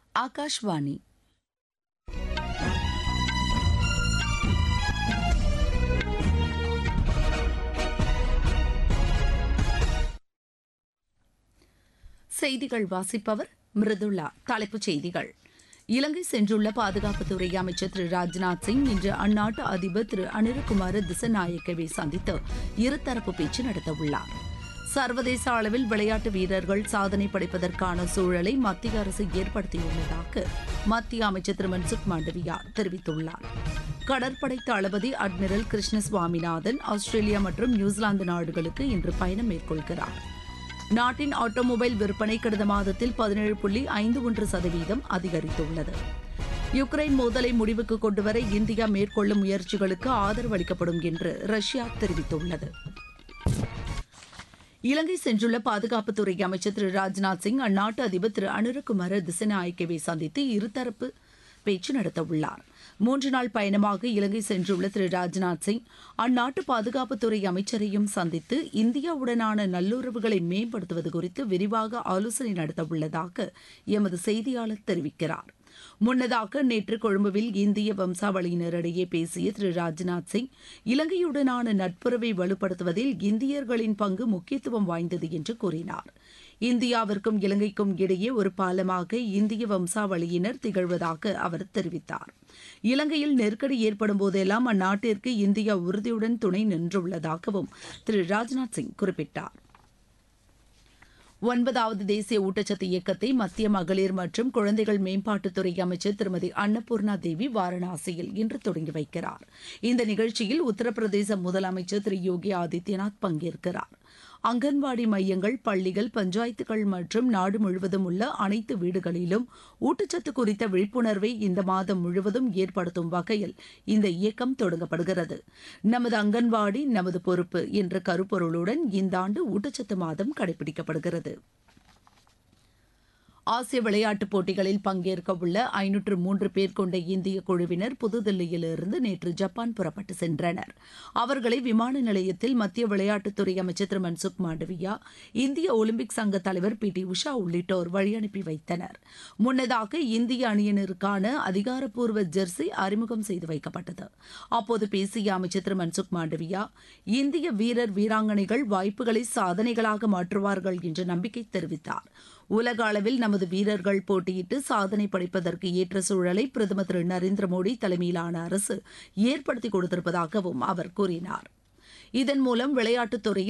ఆకాశవాణి செய்திகள் வாசிப்பவர் மிருதுளா தலைப்புச் செய்திகள் இலங்கை சென்றுள்ள பாதுகாப்புத்துறை அமைச்சர் திரு ராஜ்நாத் சிங் இன்று அந்நாட்டு அதிபர் திரு அனிருகுமார திசநாயக்கவை சந்தித்து இருதரப்பு பேச்சு நடத்தவுள்ளார் சர்வதேச அளவில் விளையாட்டு வீரர்கள் சாதனை படைப்பதற்கான சூழலை மத்திய அரசு ஏற்படுத்தியுள்ளதாக மத்திய அமைச்சர் திரு மன்சுக் மாண்டவியா தெரிவித்துள்ளார் கடற்படை தளபதி அட்மிரல் கிருஷ்ண சுவாமிநாதன் ஆஸ்திரேலியா மற்றும் நியூசிலாந்து நாடுகளுக்கு இன்று பயணம் மேற்கொள்கிறார் நாட்டின் ஆட்டோமொபைல் விற்பனை கடந்த மாதத்தில் பதினேழு புள்ளி ஐந்து ஒன்று சதவீதம் அதிகரித்துள்ளது யுக்ரைன் மோதலை முடிவுக்கு கொண்டுவர இந்தியா மேற்கொள்ளும் முயற்சிகளுக்கு ஆதரவு அளிக்கப்படும் என்று ரஷ்யா தெரிவித்துள்ளது இலங்கை சென்றுள்ள பாதுகாப்புத்துறை அமைச்சர் திரு ராஜ்நாத் சிங் அந்நாட்டு அதிபர் திரு அனுரகுமார திசநாயக்கவை சந்தித்து இருதரப்பு பேச்சு நடத்தவுள்ளார் மூன்று நாள் பயணமாக இலங்கை சென்றுள்ள திரு ராஜ்நாத் சிங் அந்நாட்டு பாதுகாப்புத்துறை அமைச்சரையும் சந்தித்து இந்தியாவுடனான நல்லுறவுகளை மேம்படுத்துவது குறித்து விரிவாக ஆலோசனை நடத்தவுள்ளதாக எமது செய்தியாளர் தெரிவிக்கிறார் முன்னதாக நேற்று கொழும்புவில் இந்திய வம்சாவளியினரிடையே பேசிய திரு ராஜ்நாத் சிங் இலங்கையுடனான நட்புறவை வலுப்படுத்துவதில் இந்தியர்களின் பங்கு முக்கியத்துவம் வாய்ந்தது என்று கூறினார் இந்தியாவிற்கும் இலங்கைக்கும் இடையே ஒரு பாலமாக இந்திய வம்சாவளியினர் திகழ்வதாக அவர் தெரிவித்தார் இலங்கையில் நெருக்கடி ஏற்படும் போதெல்லாம் அந்நாட்டிற்கு இந்தியா உறுதியுடன் துணை நின்றுள்ளதாகவும் திரு ராஜ்நாத் சிங் குறிப்பிட்டார் ஒன்பதாவது தேசிய ஊட்டச்சத்து இயக்கத்தை மத்திய மகளிர் மற்றும் குழந்தைகள் மேம்பாட்டுத்துறை அமைச்சர் திருமதி அன்னபூர்ணா தேவி வாரணாசியில் இன்று தொடங்கி வைக்கிறார் இந்த நிகழ்ச்சியில் உத்தரப்பிரதேச முதலமைச்சர் திரு யோகி ஆதித்யநாத் பங்கேற்கிறார் அங்கன்வாடி மையங்கள் பள்ளிகள் பஞ்சாயத்துகள் மற்றும் நாடு முழுவதும் உள்ள அனைத்து வீடுகளிலும் ஊட்டச்சத்து குறித்த விழிப்புணர்வை இந்த மாதம் முழுவதும் ஏற்படுத்தும் வகையில் இந்த இயக்கம் தொடங்கப்படுகிறது நமது அங்கன்வாடி நமது பொறுப்பு என்ற கருப்பொருளுடன் இந்த ஆண்டு ஊட்டச்சத்து மாதம் கடைபிடிக்கப்படுகிறது ஆசிய விளையாட்டுப் போட்டிகளில் பங்கேற்க உள்ள ஐநூற்று மூன்று பேர் கொண்ட இந்திய குழுவினர் புதுதில்லியிலிருந்து நேற்று ஜப்பான் புறப்பட்டு சென்றனர் அவர்களை விமான நிலையத்தில் மத்திய விளையாட்டுத்துறை அமைச்சர் திரு மன்சுக் மாண்டவியா இந்திய ஒலிம்பிக் சங்க தலைவர் பி டி உஷா உள்ளிட்டோர் வழியனுப்பி வைத்தனர் முன்னதாக இந்திய அணியினருக்கான அதிகாரப்பூர்வ ஜெர்சி அறிமுகம் செய்து வைக்கப்பட்டது அப்போது பேசிய அமைச்சர் திரு மன்சுக் மாண்டவியா இந்திய வீரர் வீராங்கனைகள் வாய்ப்புகளை சாதனைகளாக மாற்றுவார்கள் என்று நம்பிக்கை தெரிவித்தார் உலக அளவில் நமது வீரர்கள் போட்டியிட்டு சாதனை படைப்பதற்கு ஏற்ற சூழலை பிரதமர் திரு நரேந்திர மோடி தலைமையிலான அரசு ஏற்படுத்தி கொடுத்திருப்பதாகவும் அவர் கூறினார் இதன் மூலம் விளையாட்டுத் துறையில்